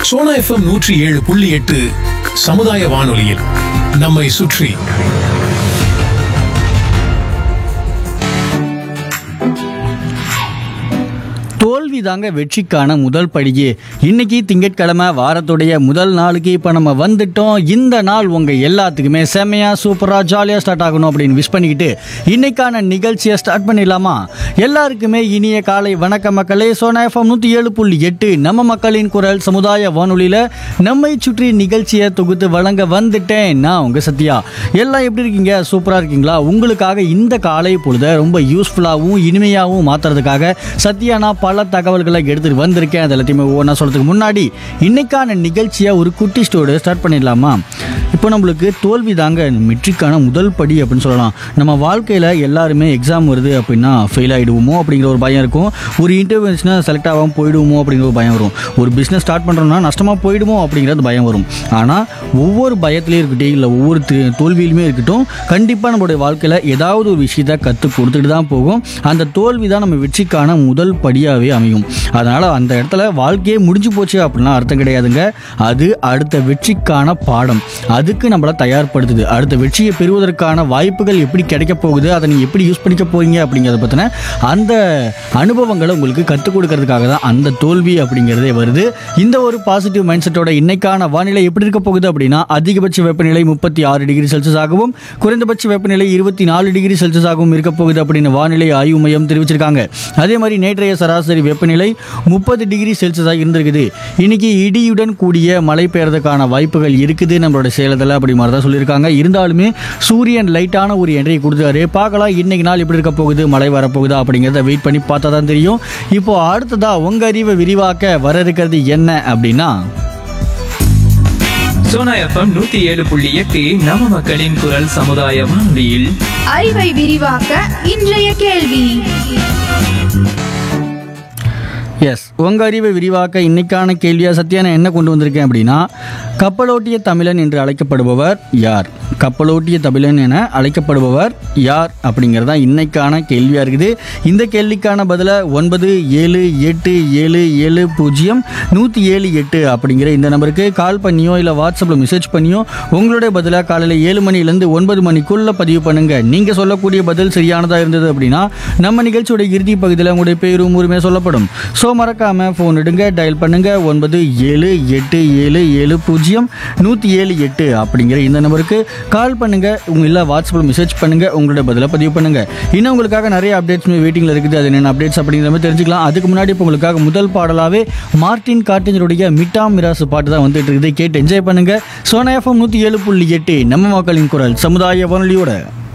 Sona FM நூற்றி ஏழு புள்ளி எட்டு சமுதாய வானொலியில் நம்மை சுற்றி தோல்வி தாங்க வெற்றிக்கான முதல் படியே இன்னைக்கு திங்கட்கிழமை வாரத்துடைய முதல் நாளுக்கு இப்போ நம்ம வந்துட்டோம் இந்த நாள் உங்க எல்லாத்துக்குமே செம்மையா சூப்பரா ஜாலியா ஸ்டார்ட் ஆகணும் அப்படின்னு விஷ் பண்ணிக்கிட்டு இன்னைக்கான நிகழ்ச்சியை ஸ்டார்ட் பண்ணிடலாமா எல்லாருக்குமே இனிய காலை வணக்க மக்களே சோனா எஃப்எம் நூற்றி ஏழு புள்ளி எட்டு நம்ம மக்களின் குரல் சமுதாய வானொலியில நம்மை சுற்றி நிகழ்ச்சியை தொகுத்து வழங்க வந்துட்டேன் நான் உங்க சத்யா எல்லாம் எப்படி இருக்கீங்க சூப்பரா இருக்கீங்களா உங்களுக்காக இந்த காலை பொழுத ரொம்ப யூஸ்ஃபுல்லாகவும் இனிமையாகவும் மாத்துறதுக்காக சத்யா நான் பல தகவல்களை எடுத்துட்டு வந்திருக்கேன் அது எல்லாத்தையுமே ஒவ்வொன்றா சொல்றதுக்கு முன்னாடி இன்னைக்கான நிகழ்ச்சியை ஒரு குட்டி ஸ்டோரி ஸ்டார்ட் பண்ணிடலாமா இப்போ நம்மளுக்கு தோல்வி தாங்க வெற்றிக்கான முதல் படி அப்படின்னு சொல்லலாம் நம்ம வாழ்க்கையில் எல்லாருமே எக்ஸாம் வருது அப்படின்னா ஃபெயில் ஆகிடுவோமோ அப்படிங்கிற ஒரு பயம் இருக்கும் ஒரு இன்டர்வியூஸ்னா செலக்ட் ஆகாமல் போயிடுவோமோ அப்படிங்கிற ஒரு பயம் வரும் ஒரு பிஸ்னஸ் ஸ்டார்ட் பண்ணுறோம்னா நஷ்டமாக போயிடுமோ அப்படிங்கிறது பயம் வரும் ஆனால் ஒவ்வொரு பயத்துலேயும் இருக்கட்டும் இல்லை ஒவ்வொரு தி- தோல்வியிலுமே இருக்கட்டும் கண்டிப்பாக நம்மளுடைய வாழ்க்கையில் ஏதாவது ஒரு விஷயத்தை கற்றுக் கொடுத்துட்டு தான் போகும் அந்த தோல்வி தான் நம்ம வெற்றிக்கான முதல் படியாகவே அமையும் அதனால் அந்த இடத்துல வாழ்க்கையே முடிஞ்சு போச்சு அப்படின்னா அர்த்தம் கிடையாதுங்க அது அடுத்த வெற்றிக்கான பாடம் அதுக்கு நம்மளை தயார்படுத்துது அடுத்த வெற்றியை பெறுவதற்கான வாய்ப்புகள் எப்படி கிடைக்க போகுது அதை நீங்கள் எப்படி யூஸ் பண்ணிக்க போறீங்க அப்படிங்கிறத பற்றின அந்த அனுபவங்களை உங்களுக்கு கற்றுக் கொடுக்கறதுக்காக தான் அந்த தோல்வி அப்படிங்கிறதே வருது இந்த ஒரு பாசிட்டிவ் மைண்ட் செட்டோட இன்னைக்கான வானிலை எப்படி இருக்க போகுது அப்படின்னா அதிகபட்ச வெப்பநிலை முப்பத்தி ஆறு டிகிரி செல்சியஸ் ஆகவும் குறைந்தபட்ச வெப்பநிலை இருபத்தி நாலு டிகிரி செல்சியஸ் ஆகவும் இருக்க போகுது அப்படின்னு வானிலை ஆய்வு மையம் தெரிவிச்சிருக்காங்க அதே மாதிரி நேற்றைய சராசரி வெப்பநிலை முப்பது டிகிரி செல்சியஸாக இருந்திருக்குது இன்னைக்கு இடியுடன் கூடிய மழை பெய்யறதுக்கான வாய்ப்புகள் இருக்குது நம்மளோட சேலத்தில் அப்படி மாதிரி தான் சொல்லியிருக்காங்க இருந்தாலுமே சூரியன் லைட்டான ஒரு என்ட்ரி கொடுத்தாரு பார்க்கலாம் இன்னைக்கு நாள் எப்படி இருக்க போகுது மழை வரப்போகுதா அப்படிங்கிறத வெயிட் பண்ணி பார்த்தா தான் தெரியும் இப்போ அடுத்ததா உங்க அறிவை விரிவாக்க வர இருக்கிறது என்ன அப்படின்னா சோனா எஃப்எம் நூத்தி ஏழு புள்ளி எட்டு நம்ம மக்களின் குரல் சமுதாய வானொலியில் அறிவை விரிவாக்க இன்றைய கேள்வி எஸ் உங்க அறிவை விரிவாக்க இன்னைக்கான கேள்வியா சத்யா நான் என்ன கொண்டு வந்திருக்கேன் அப்படின்னா கப்பலோட்டிய தமிழன் என்று அழைக்கப்படுபவர் யார் கப்பலோட்டிய தமிழன் என அழைக்கப்படுபவர் யார் அப்படிங்கிறது தான் இன்னைக்கான கேள்வியா இருக்குது இந்த கேள்விக்கான பதிலை ஒன்பது ஏழு எட்டு ஏழு ஏழு பூஜ்ஜியம் நூற்றி ஏழு எட்டு அப்படிங்கிற இந்த நம்பருக்கு கால் பண்ணியோ இல்லை வாட்ஸ்அப்பில் மெசேஜ் பண்ணியோ உங்களுடைய பதிலை காலையில் ஏழு மணிலேருந்து ஒன்பது மணிக்குள்ள பதிவு பண்ணுங்க நீங்க சொல்லக்கூடிய பதில் சரியானதா இருந்தது அப்படின்னா நம்ம நிகழ்ச்சியோட இறுதி பகுதியில் உங்களுடைய பேரும் ஊருமே சொல்லப்படும் ஸோ மறக்காம ஃபோன் எடுங்க டயல் பண்ணுங்க ஒன்பது ஏழு எட்டு ஏழு ஏழு பூஜ்ஜியம் நூற்றி ஏழு எட்டு அப்படிங்கிற இந்த நம்பருக்கு கால் பண்ணுங்க உங்க இல்லை வாட்ஸ்அப்பில் மெசேஜ் பண்ணுங்க உங்களுடைய பதிலை பதிவு பண்ணுங்க இன்னும் உங்களுக்காக நிறைய அப்டேட்ஸ் வெயிட்டிங்ல இருக்குது அது என்னென்ன அப்டேட்ஸ் அப்படிங்கிற மாதிரி தெரிஞ்சுக்கலாம் அதுக்கு முன்னாடி இப்போ உங்களுக்காக முதல் பாடலாவே மார்டின் கார்டிஞ்சருடைய மிட்டா மிராசு பாட்டு தான் வந்துட்டு இருக்குது கேட்டு என்ஜாய் பண்ணுங்க சோனா எஃப்எம் நூற்றி ஏழு புள்ளி எட்டு நம்ம மக்களின் குரல் சமுதாய வானொலியோட